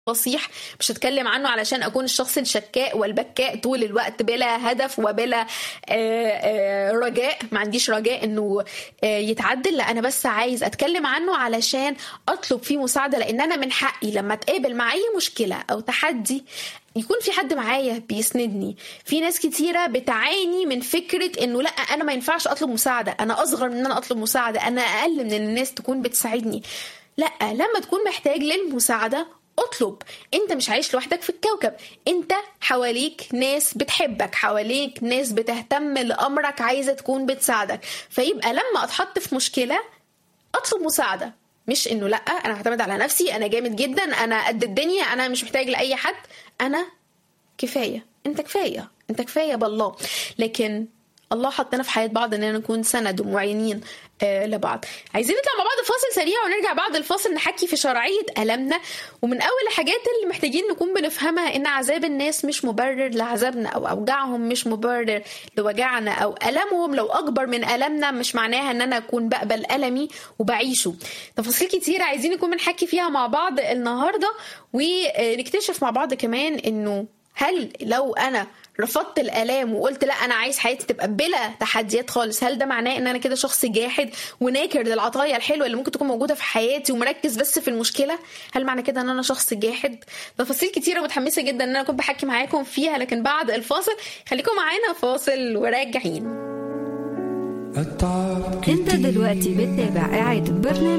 فصيح مش هتكلم عنه علشان اكون الشخص الشكاء والبكاء طول الوقت بلا هدف وبلا آه، آه، رجاء ما عنديش رجاء انه آه، يتعدل لا انا بس عايز اتكلم عنه علشان اطلب فيه مساعده لان انا من حقي لما اتقابل مع اي مشكله او تحدي يكون في حد معايا بيسندني في ناس كتيرة بتعاني من فكرة انه لا انا ما ينفعش اطلب مساعدة انا اصغر من ان انا اطلب مساعدة انا اقل من ان الناس تكون بتساعدني لا لما تكون محتاج للمساعدة اطلب انت مش عايش لوحدك في الكوكب انت حواليك ناس بتحبك حواليك ناس بتهتم لامرك عايزة تكون بتساعدك فيبقى لما اتحط في مشكلة اطلب مساعدة مش انه لا انا هعتمد على نفسي انا جامد جدا انا قد الدنيا انا مش محتاج لاي حد انا كفايه انت كفايه انت كفايه بالله لكن الله حطنا في حياه بعض اننا نكون سند ومعينين آه لبعض عايزين نطلع مع بعض فاصل سريع ونرجع بعد الفاصل نحكي في شرعيه المنا ومن اول الحاجات اللي محتاجين نكون بنفهمها ان عذاب الناس مش مبرر لعذابنا او اوجاعهم مش مبرر لوجعنا او المهم لو اكبر من المنا مش معناها ان انا اكون بقبل المي وبعيشه تفاصيل كتير عايزين نكون بنحكي فيها مع بعض النهارده ونكتشف مع بعض كمان انه هل لو انا رفضت الالام وقلت لا انا عايز حياتي تبقى بلا تحديات خالص هل ده معناه ان انا كده شخص جاحد وناكر للعطايا الحلوه اللي ممكن تكون موجوده في حياتي ومركز بس في المشكله هل معنى كده ان انا شخص جاحد تفاصيل كتيره متحمسه جدا ان انا اكون بحكي معاكم فيها لكن بعد الفاصل خليكم معانا فاصل وراجعين التعب انت دلوقتي بتتابع إعادة برنامج